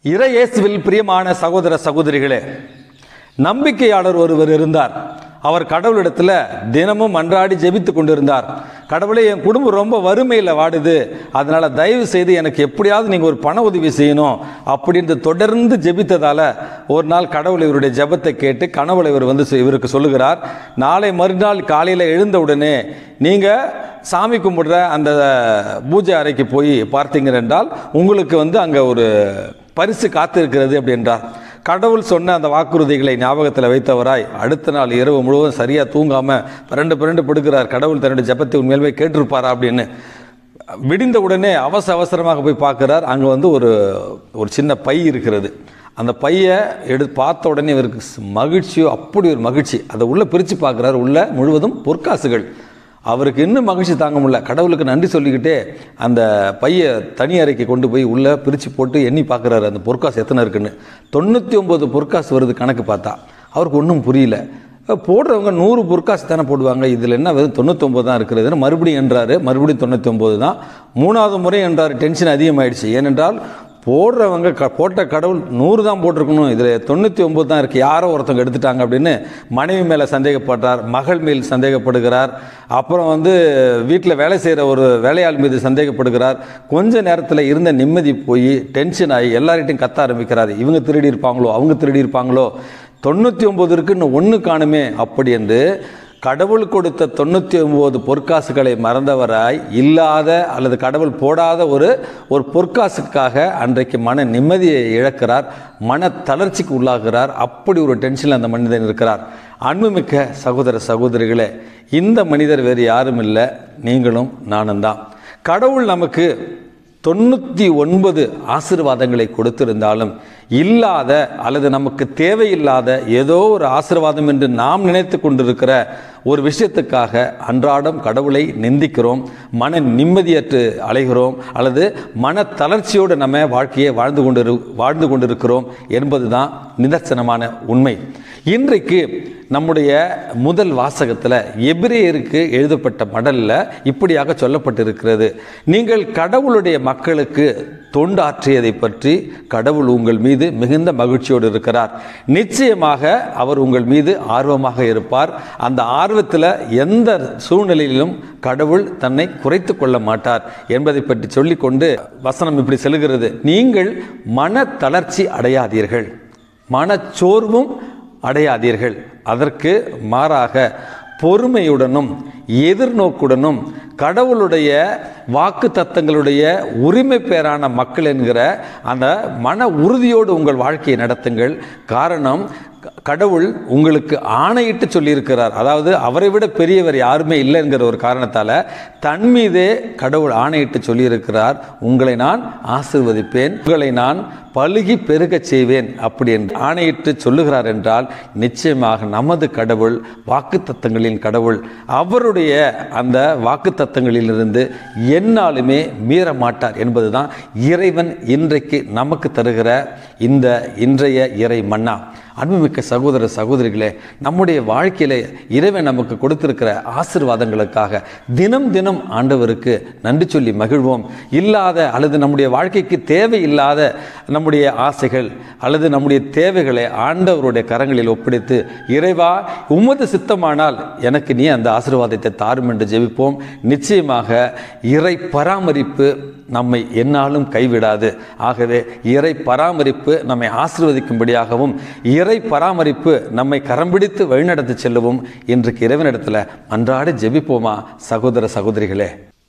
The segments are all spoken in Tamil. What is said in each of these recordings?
இறையேசுவில் பிரியமான சகோதர சகோதரிகளே நம்பிக்கையாளர் ஒருவர் இருந்தார் அவர் கடவுளிடத்தில் தினமும் அன்றாடி ஜெபித்து கொண்டிருந்தார் கடவுளே என் குடும்பம் ரொம்ப வறுமையில் வாடுது அதனால் தயவு செய்து எனக்கு எப்படியாவது நீங்கள் ஒரு பண உதவி செய்யணும் அப்படின்னு தொடர்ந்து ஜெபித்ததால் ஒரு நாள் கடவுள் இவருடைய ஜெபத்தை கேட்டு கனவுல இவர் வந்து சொ- இவருக்கு சொல்லுகிறார் நாளை மறுநாள் காலையில் எழுந்த உடனே நீங்கள் சாமி கும்பிடுற அந்த பூஜை அறைக்கு போய் பார்த்தீங்க என்றால் உங்களுக்கு வந்து அங்கே ஒரு பரிசு காத்திருக்கிறது அப்படின்றார் கடவுள் சொன்ன அந்த வாக்குறுதிகளை ஞாபகத்தில் வைத்தவராய் அடுத்த நாள் இரவு முழுவதும் சரியாக தூங்காமல் பிறண்டு பிறண்டு படுக்கிறார் கடவுள் தன்னுடைய ஜெபத்தை உண்மையிலுமே கேட்டிருப்பாரா அப்படின்னு விடிந்த உடனே அவசர அவசரமாக போய் பார்க்குறார் அங்கே வந்து ஒரு ஒரு சின்ன பை இருக்கிறது அந்த பையை எடு பார்த்த உடனே இவருக்கு ஸ்- மகிழ்ச்சியோ அப்படி ஒரு மகிழ்ச்சி அதை உள்ளே பிரித்து பார்க்குறாரு உள்ள முழுவதும் பொற்காசுகள் அவருக்கு இன்னும் மகிழ்ச்சி தாங்க முடியல கடவுளுக்கு நன்றி சொல்லிக்கிட்டே அந்த பையை தனி அறைக்கு கொண்டு போய் உள்ளே பிரித்து போட்டு எண்ணி பார்க்குறாரு அந்த பொற்காசு எத்தனை இருக்குன்னு தொண்ணூற்றி ஒம்பது பொற்காசு வருது கணக்கு பார்த்தா அவருக்கு ஒன்றும் புரியல போடுறவங்க நூறு பொற்காசு தானே போடுவாங்க இதில் என்ன வெறும் தொண்ணூத்தொம்பது தான் இருக்கிறதுன்னு மறுபடியும் என்றாரு மறுபடியும் தொண்ணூத்தொம்பது தான் மூணாவது முறை என்றார் டென்ஷன் அதிகமாயிடுச்சு ஏனென்றால் போடுறவங்க க போட்ட கடவுள் நூறு தான் போட்டிருக்கணும் இதில் தொண்ணூற்றி ஒம்பது தான் இருக்குது யாரோ ஒருத்தவங்க எடுத்துட்டாங்க அப்படின்னு மனைவி மேலே சந்தேகப்படுறார் மகள் மேல் சந்தேகப்படுகிறார் அப்புறம் வந்து வீட்டில் வேலை செய்கிற ஒரு வேலையாள் மீது சந்தேகப்படுகிறார் கொஞ்ச நேரத்தில் இருந்த நிம்மதி போய் டென்ஷன் ஆகி எல்லார்கிட்டையும் கத்த ஆரம்பிக்கிறார் இவங்க திருடி இருப்பாங்களோ அவங்க திருடி இருப்பாங்களோ தொண்ணூற்றி ஒம்பது இருக்குன்னு ஒன்று காணுமே அப்படி என்று கடவுள் கொடுத்த தொண்ணூற்றி ஒம்பது பொற்காசுகளை மறந்தவராய் இல்லாத அல்லது கடவுள் போடாத ஒரு ஒரு பொற்காசுக்காக அன்றைக்கு மன நிம்மதியை இழக்கிறார் மன தளர்ச்சிக்கு உள்ளாகிறார் அப்படி ஒரு டென்ஷனில் அந்த மனிதன் இருக்கிறார் அன்புமிக்க சகோதர சகோதரிகளே இந்த மனிதர் வேறு யாரும் இல்லை நீங்களும் நானும் தான் கடவுள் நமக்கு தொண்ணூற்றி ஒன்பது ஆசீர்வாதங்களை கொடுத்திருந்தாலும் இல்லாத அல்லது நமக்கு தேவையில்லாத ஏதோ ஒரு ஆசீர்வாதம் என்று நாம் நினைத்து கொண்டிருக்கிற ஒரு விஷயத்துக்காக அன்றாடம் கடவுளை நிந்திக்கிறோம் மன நிம்மதியற்று அலைகிறோம் அல்லது மன தளர்ச்சியோடு நம்ம வாழ்க்கையை வாழ்ந்து கொண்டிரு வாழ்ந்து கொண்டிருக்கிறோம் என்பதுதான் நிதர்சனமான உண்மை இன்றைக்கு நம்முடைய முதல் வாசகத்தில் எபிரேயருக்கு எழுதப்பட்ட மடலில் இப்படியாக சொல்லப்பட்டிருக்கிறது நீங்கள் கடவுளுடைய மக்களுக்கு தொண்டாற்றியதை பற்றி கடவுள் உங்கள் மீது மிகுந்த மகிழ்ச்சியோடு இருக்கிறார் நிச்சயமாக அவர் உங்கள் மீது ஆர்வமாக இருப்பார் அந்த ஆர்வத்தில் எந்த சூழ்நிலையிலும் கடவுள் தன்னை குறைத்து கொள்ள மாட்டார் என்பதை பற்றி சொல்லிக்கொண்டு வசனம் இப்படி செல்கிறது நீங்கள் மன தளர்ச்சி அடையாதீர்கள் மனச்சோர்வும் அடையாதீர்கள் அதற்கு மாறாக பொறுமையுடனும் எதிர்நோக்குடனும் கடவுளுடைய வாக்கு தத்தங்களுடைய உரிமை பேரான மக்கள் என்கிற அந்த மன உறுதியோடு உங்கள் வாழ்க்கையை நடத்துங்கள் காரணம் க- கடவுள் உங்களுக்கு ஆணையிட்டு சொல்லியிருக்கிறார் அதாவது அவரை விட பெரியவர் யாருமே இல்லை என்கிற ஒரு காரணத்தால் தன் மீதே கடவுள் ஆணையிட்டு சொல்லியிருக்கிறார் உங்களை நான் ஆசிர்வதிப்பேன் உங்களை நான் பழுகி பெருகச் செய்வேன் அப்படி என்று ஆணையிட்டு சொல்லுகிறார் என்றால் நிச்சயமாக நமது கடவுள் வாக்குத்தத்தங்களின் கடவுள் அவருடைய அந்த வாக்குத்தத்தங்களிலிருந்து எந்நாளுமே மீற மாட்டார் என்பதுதான் இறைவன் இன்றைக்கு நமக்கு தருகிற இந்த இன்றைய இறை மன்னா அன்புமிக்க சகோதர சகோதரிகளே நம்முடைய வாழ்க்கையில இறைவன் நமக்கு கொடுத்திருக்கிற ஆசீர்வாதங்களுக்காக தினம் தினம் ஆண்டவருக்கு நன்றி சொல்லி மகிழ்வோம் இல்லாத அல்லது நம்முடைய வாழ்க்கைக்கு தேவையில்லாத நம்முடைய ஆசைகள் அல்லது நம்முடைய தேவைகளை ஆண்டவருடைய கரங்களில் ஒப்படைத்து இறைவா உமது சித்தமானால் எனக்கு நீ அந்த ஆசீர்வாதத்தை தாரும் என்று ஜெபிப்போம் நிச்சயமாக இறை பராமரிப்பு நம்மை எந்நாளும் கைவிடாது ஆகவே இறை பராமரிப்பு நம்மை ஆசீர்வதிக்கும்படியாகவும் இறை பராமரிப்பு நம்மை கரம் பிடித்து வழிநடத்தி செல்லவும் இன்றைக்கு இறைவனிடத்தில் அன்றாட ஜெபிப்போமா சகோதர சகோதரிகளே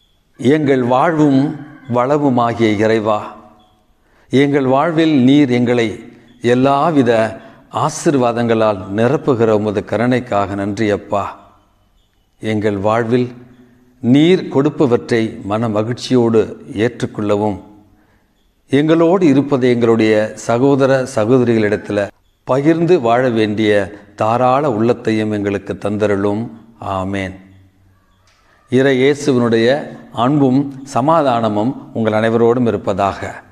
எங்கள் வாழ்வும் வளவுமாகிய இறைவா எங்கள் வாழ்வில் நீர் எங்களை எல்லாவித ஆசீர்வாதங்களால் நிரப்புகிற உமது கருணைக்காக நன்றி அப்பா எங்கள் வாழ்வில் நீர் கொடுப்பவற்றை மன மகிழ்ச்சியோடு ஏற்றுக்கொள்ளவும் எங்களோடு இருப்பதை எங்களுடைய சகோதர சகோதரிகளிடத்தில் பகிர்ந்து வாழ வேண்டிய தாராள உள்ளத்தையும் எங்களுக்கு தந்தருளும் ஆமேன் இறை இயேசுவினுடைய அன்பும் சமாதானமும் உங்கள் அனைவரோடும் இருப்பதாக